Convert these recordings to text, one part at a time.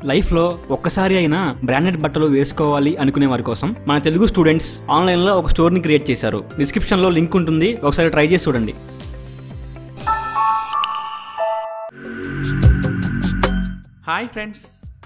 లైఫ్లో ఒక్కసారి అయినా బ్రాండెడ్ బట్టలు వేసుకోవాలి అనుకునే వారి కోసం మన తెలుగు స్టూడెంట్స్ ఆన్లైన్లో ఒక స్టోర్ని క్రియేట్ చేశారు డిస్క్రిప్షన్లో లింక్ ఉంటుంది ఒకసారి ట్రై చేసి చూడండి హాయ్ ఫ్రెండ్స్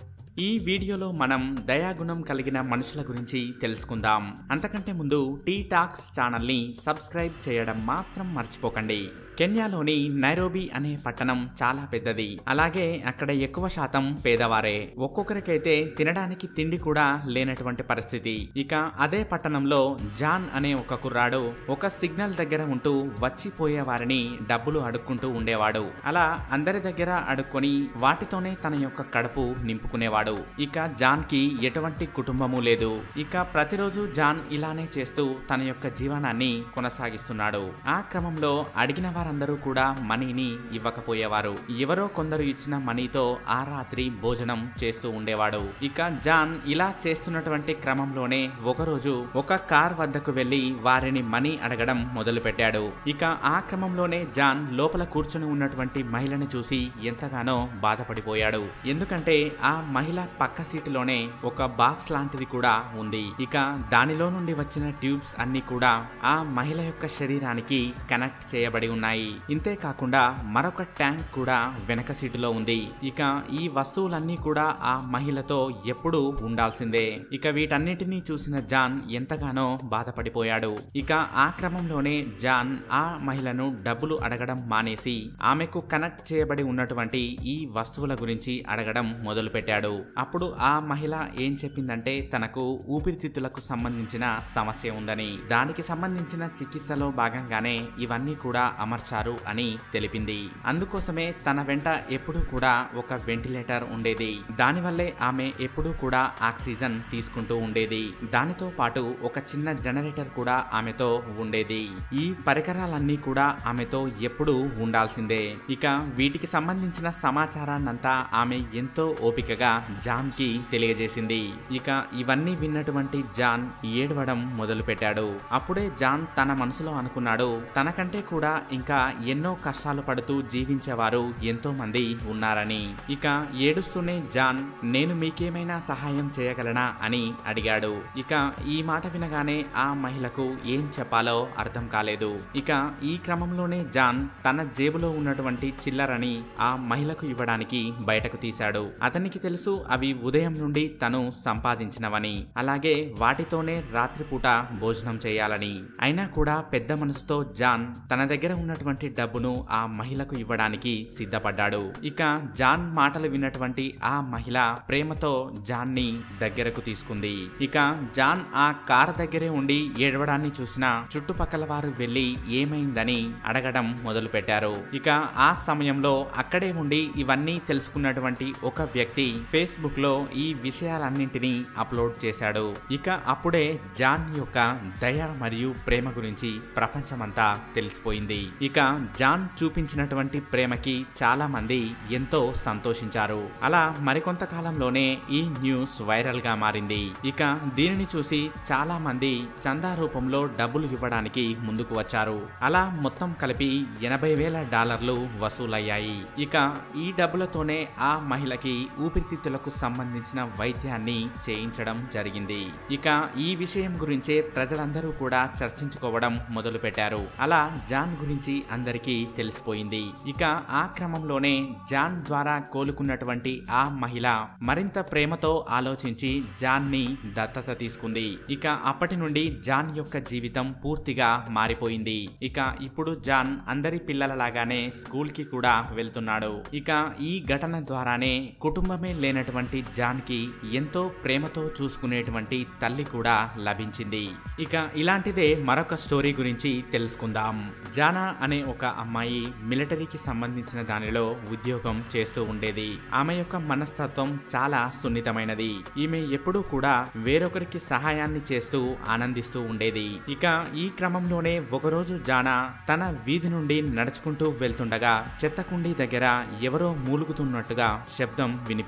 ఈ వీడియోలో మనం దయాగుణం కలిగిన మనుషుల గురించి తెలుసుకుందాం అంతకంటే ముందు టీ టాక్స్ ఛానల్ని సబ్స్క్రైబ్ చేయడం మాత్రం మర్చిపోకండి కెన్యాలోని నైరోబీ అనే పట్టణం చాలా పెద్దది అలాగే అక్కడ ఎక్కువ శాతం పేదవారే ఒక్కొక్కరికైతే తినడానికి తిండి కూడా లేనటువంటి పరిస్థితి ఇక అదే పట్టణంలో జాన్ అనే ఒక కుర్రాడు ఒక సిగ్నల్ దగ్గర ఉంటూ వచ్చిపోయే వారిని డబ్బులు అడుక్కుంటూ ఉండేవాడు అలా అందరి దగ్గర అడుక్కొని వాటితోనే తన యొక్క కడుపు నింపుకునేవాడు ఇక జాన్ కి ఎటువంటి కుటుంబము లేదు ఇక ప్రతిరోజు జాన్ ఇలానే చేస్తూ తన యొక్క జీవనాన్ని కొనసాగిస్తున్నాడు ఆ క్రమంలో అడిగిన వారందరూ కూడా మనీని ఇవ్వకపోయేవారు ఎవరో కొందరు ఇచ్చిన మనీతో ఆ రాత్రి భోజనం చేస్తూ ఉండేవాడు ఇక జాన్ ఇలా చేస్తున్నటువంటి క్రమంలోనే ఒకరోజు ఒక కార్ వద్దకు వెళ్లి వారిని మనీ అడగడం మొదలు పెట్టాడు ఇక ఆ క్రమంలోనే జాన్ లోపల కూర్చుని ఉన్నటువంటి మహిళను చూసి ఎంతగానో బాధపడిపోయాడు ఎందుకంటే ఆ మహిళ పక్క సీటులోనే ఒక బాక్స్ లాంటిది కూడా ఉంది ఇక దానిలో నుండి వచ్చిన ట్యూబ్స్ అన్ని కూడా ఆ మహిళ యొక్క శరీరానికి కనెక్ట్ చేయబడి ఉన్నాయి ఇంతే కాకుండా మరొక ట్యాంక్ కూడా వెనక సీటులో ఉంది ఇక ఈ వస్తువులన్నీ కూడా ఆ మహిళతో ఎప్పుడూ ఉండాల్సిందే ఇక వీటన్నిటినీ చూసిన జాన్ ఎంతగానో బాధపడిపోయాడు ఇక ఆ క్రమంలోనే జాన్ ఆ మహిళను డబ్బులు అడగడం మానేసి ఆమెకు కనెక్ట్ చేయబడి ఉన్నటువంటి ఈ వస్తువుల గురించి అడగడం మొదలుపెట్టాడు అప్పుడు ఆ మహిళ ఏం చెప్పిందంటే తనకు ఊపిరితిత్తులకు సంబంధించిన సమస్య ఉందని దానికి సంబంధించిన చికిత్సలో భాగంగానే ఇవన్నీ కూడా అమర్చారు అని తెలిపింది అందుకోసమే తన వెంట ఎప్పుడూ కూడా ఒక వెంటిలేటర్ ఉండేది దానివల్లే ఆమె ఎప్పుడూ కూడా ఆక్సిజన్ తీసుకుంటూ ఉండేది దానితో పాటు ఒక చిన్న జనరేటర్ కూడా ఆమెతో ఉండేది ఈ పరికరాలన్నీ కూడా ఆమెతో ఎప్పుడూ ఉండాల్సిందే ఇక వీటికి సంబంధించిన సమాచారాన్నంతా ఆమె ఎంతో ఓపికగా జాన్ కి తెలియజేసింది ఇక ఇవన్నీ విన్నటువంటి జాన్ ఏడవడం మొదలుపెట్టాడు అప్పుడే జాన్ తన మనసులో అనుకున్నాడు తనకంటే కూడా ఇంకా ఎన్నో కష్టాలు పడుతూ జీవించేవారు ఎంతో మంది ఉన్నారని ఇక ఏడుస్తూనే జాన్ నేను మీకేమైనా సహాయం చేయగలనా అని అడిగాడు ఇక ఈ మాట వినగానే ఆ మహిళకు ఏం చెప్పాలో అర్థం కాలేదు ఇక ఈ క్రమంలోనే జాన్ తన జేబులో ఉన్నటువంటి చిల్లరని ఆ మహిళకు ఇవ్వడానికి బయటకు తీశాడు అతనికి తెలుసు అవి ఉదయం నుండి తను సంపాదించినవని అలాగే వాటితోనే రాత్రిపూట భోజనం చేయాలని అయినా కూడా పెద్ద మనసుతో జాన్ తన దగ్గర ఉన్నటువంటి డబ్బును ఆ మహిళకు ఇవ్వడానికి సిద్ధపడ్డాడు ఇక జాన్ మాటలు విన్నటువంటి ఆ మహిళ ప్రేమతో జాన్ ని దగ్గరకు తీసుకుంది ఇక జాన్ ఆ కార్ దగ్గరే ఉండి ఏడవడాన్ని చూసిన చుట్టుపక్కల వారు వెళ్లి ఏమైందని అడగడం మొదలు పెట్టారు ఇక ఆ సమయంలో అక్కడే ఉండి ఇవన్నీ తెలుసుకున్నటువంటి ఒక వ్యక్తి ఫేస్బుక్ లో ఈ విషయాలన్నింటినీ అప్లోడ్ చేశాడు ఇక అప్పుడే జాన్ యొక్క దయ మరియు ప్రేమ గురించి ప్రపంచమంతా తెలిసిపోయింది ఇక జాన్ చూపించినటువంటి ప్రేమకి చాలా మంది ఎంతో సంతోషించారు అలా మరికొంత కాలంలోనే ఈ న్యూస్ వైరల్ గా మారింది ఇక దీనిని చూసి చాలా మంది చందా రూపంలో డబ్బులు ఇవ్వడానికి ముందుకు వచ్చారు అలా మొత్తం కలిపి ఎనభై వేల డాలర్లు వసూలయ్యాయి ఇక ఈ డబ్బులతోనే ఆ మహిళకి ఊపిరితిత్తులకు సంబంధించిన వైద్యాన్ని చేయించడం జరిగింది ఇక ఈ విషయం గురించే ప్రజలందరూ కూడా చర్చించుకోవడం మొదలు పెట్టారు అలా జాన్ గురించి అందరికీ తెలిసిపోయింది ఇక ఆ క్రమంలోనే జాన్ ద్వారా కోలుకున్నటువంటి ఆ మహిళ మరింత ప్రేమతో ఆలోచించి జాన్ ని దత్తత తీసుకుంది ఇక అప్పటి నుండి జాన్ యొక్క జీవితం పూర్తిగా మారిపోయింది ఇక ఇప్పుడు జాన్ అందరి పిల్లలలాగానే స్కూల్ కి కూడా వెళ్తున్నాడు ఇక ఈ ఘటన ద్వారానే కుటుంబమే లేనటువంటి జాన్ కి ఎంతో ప్రేమతో చూసుకునేటువంటి తల్లి కూడా లభించింది ఇక ఇలాంటిదే మరొక స్టోరీ గురించి తెలుసుకుందాం జానా అనే ఒక అమ్మాయి మిలిటరీకి సంబంధించిన దానిలో ఉద్యోగం చేస్తూ ఉండేది ఆమె యొక్క మనస్తత్వం చాలా సున్నితమైనది ఈమె ఎప్పుడూ కూడా వేరొకరికి సహాయాన్ని చేస్తూ ఆనందిస్తూ ఉండేది ఇక ఈ క్రమంలోనే ఒకరోజు జానా తన వీధి నుండి నడుచుకుంటూ వెళ్తుండగా చెత్తకుండీ దగ్గర ఎవరో మూలుగుతున్నట్టుగా శబ్దం వినిపించింది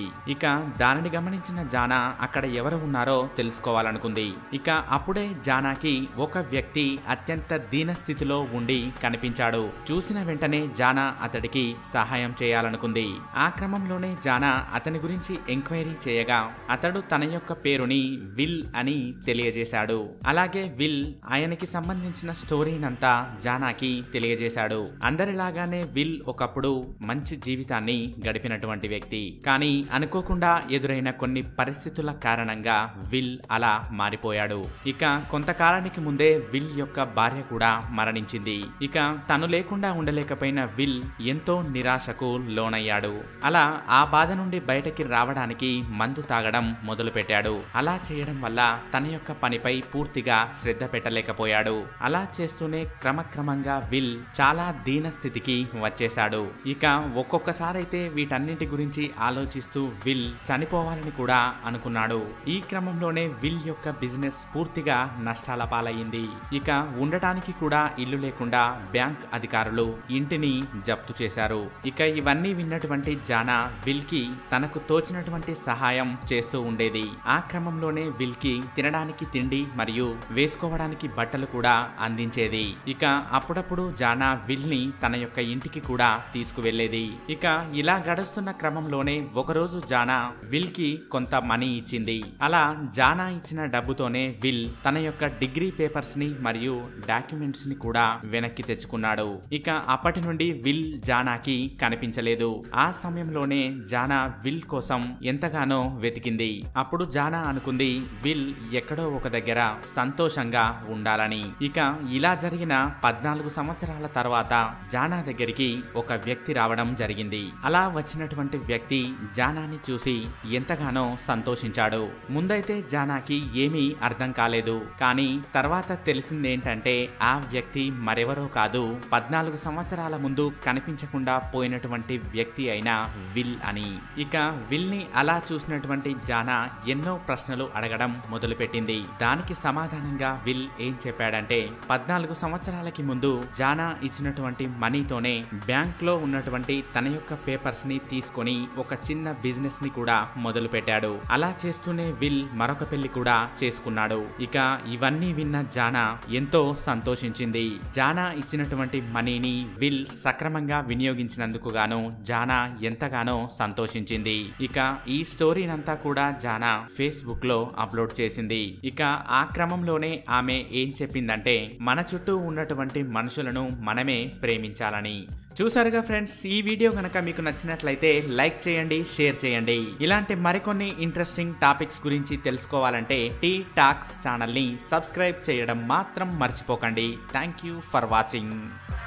ఇక దానిని గమనించిన జానా అక్కడ ఎవరు ఉన్నారో తెలుసుకోవాలనుకుంది ఇక అప్పుడే జానాకి ఒక వ్యక్తి అత్యంత దీన స్థితిలో ఉండి కనిపించాడు చూసిన వెంటనే జానా అతడికి సహాయం చేయాలనుకుంది ఆ క్రమంలోనే జానా అతని గురించి ఎంక్వైరీ చేయగా అతడు తన యొక్క పేరుని విల్ అని తెలియజేశాడు అలాగే విల్ ఆయనకి సంబంధించిన స్టోరీనంతా జానాకి తెలియజేశాడు అందరిలాగానే విల్ ఒకప్పుడు మంచి జీవితాన్ని గడిపినటువంటి వ్యక్తి కానీ అనుకోకుండా ఎదురైన కొన్ని పరిస్థితుల కారణంగా విల్ అలా మారిపోయాడు ఇక కొంతకాలానికి ముందే విల్ యొక్క భార్య కూడా మరణించింది ఇక తను లేకుండా ఉండలేకపోయిన విల్ ఎంతో నిరాశకు లోనయ్యాడు అలా ఆ బాధ నుండి బయటకి రావడానికి మందు తాగడం మొదలుపెట్టాడు అలా చేయడం వల్ల తన యొక్క పనిపై పూర్తిగా శ్రద్ధ పెట్టలేకపోయాడు అలా చేస్తూనే క్రమక్రమంగా విల్ చాలా దీన స్థితికి వచ్చేశాడు ఇక ఒక్కొక్కసారైతే వీటన్నింటి గురించి ఆలోచిస్తూ విల్ చనిపోవాలని కూడా అనుకున్నాడు ఈ క్రమంలోనే విల్ యొక్క బిజినెస్ పూర్తిగా నష్టాల పాలయ్యింది ఇక ఉండటానికి కూడా ఇల్లు లేకుండా బ్యాంక్ అధికారులు ఇంటిని జప్తు చేశారు ఇక ఇవన్నీ విన్నటువంటి జానా విల్ కి తనకు తోచినటువంటి సహాయం చేస్తూ ఉండేది ఆ క్రమంలోనే విల్ కి తినడానికి తిండి మరియు వేసుకోవడానికి బట్టలు కూడా అందించేది ఇక అప్పుడప్పుడు జానా విల్ ని తన యొక్క ఇంటికి కూడా తీసుకువెళ్లేది ఇక ఇలా గడుస్తున్న క్రమంలోనే ఒకరోజు జానా విల్ కి కొంత మనీ ఇచ్చింది అలా జానా ఇచ్చిన డబ్బుతోనే విల్ తన యొక్క డిగ్రీ పేపర్స్ ని మరియు డాక్యుమెంట్స్ ని కూడా వెనక్కి తెచ్చుకున్నాడు ఇక అప్పటి నుండి విల్ జానాకి కనిపించలేదు ఆ సమయంలోనే జానా విల్ కోసం ఎంతగానో వెతికింది అప్పుడు జానా అనుకుంది విల్ ఎక్కడో ఒక దగ్గర సంతోషంగా ఉండాలని ఇక ఇలా జరిగిన పద్నాలుగు సంవత్సరాల తర్వాత జానా దగ్గరికి ఒక వ్యక్తి రావడం జరిగింది అలా వచ్చినటువంటి వ్యక్తి జానాని చూసి ఎంతగానో సంతోషించాడు ముందైతే జానాకి ఏమీ అర్థం కాలేదు కానీ తర్వాత తెలిసిందేంటంటే ఆ వ్యక్తి మరెవరో కాదు పద్నాలుగు సంవత్సరాల ముందు కనిపించకుండా పోయినటువంటి వ్యక్తి అయిన విల్ అని ఇక విల్ ని అలా చూసినటువంటి జానా ఎన్నో ప్రశ్నలు అడగడం మొదలుపెట్టింది దానికి సమాధానంగా విల్ ఏం చెప్పాడంటే పద్నాలుగు సంవత్సరాలకి ముందు జానా ఇచ్చినటువంటి మనీతోనే బ్యాంక్ లో ఉన్నటువంటి తన యొక్క పేపర్స్ ని తీసుకొని ఒక చిన్న బిజినెస్ ని కూడా మొదలు పెట్టాడు అలా చేస్తూనే విల్ మరొక పెళ్లి కూడా చేసుకున్నాడు ఇక ఇవన్నీ విన్న జానా ఎంతో సంతోషించింది జానా ఇచ్చినటువంటి మనీని విల్ సక్రమంగా వినియోగించినందుకు గాను జానా ఎంతగానో సంతోషించింది ఇక ఈ స్టోరీనంతా కూడా జానా ఫేస్బుక్ లో అప్లోడ్ చేసింది ఇక ఆ క్రమంలోనే ఆమె ఏం చెప్పిందంటే మన చుట్టూ ఉన్నటువంటి మనుషులను మనమే ప్రేమించాలని చూసారుగా ఫ్రెండ్స్ ఈ వీడియో కనుక మీకు నచ్చినట్లయితే లైక్ చేయండి షేర్ చేయండి ఇలాంటి మరికొన్ని ఇంట్రెస్టింగ్ టాపిక్స్ గురించి తెలుసుకోవాలంటే టీ టాక్స్ ఛానల్ని సబ్స్క్రైబ్ చేయడం మాత్రం మర్చిపోకండి థ్యాంక్ యూ ఫర్ వాచింగ్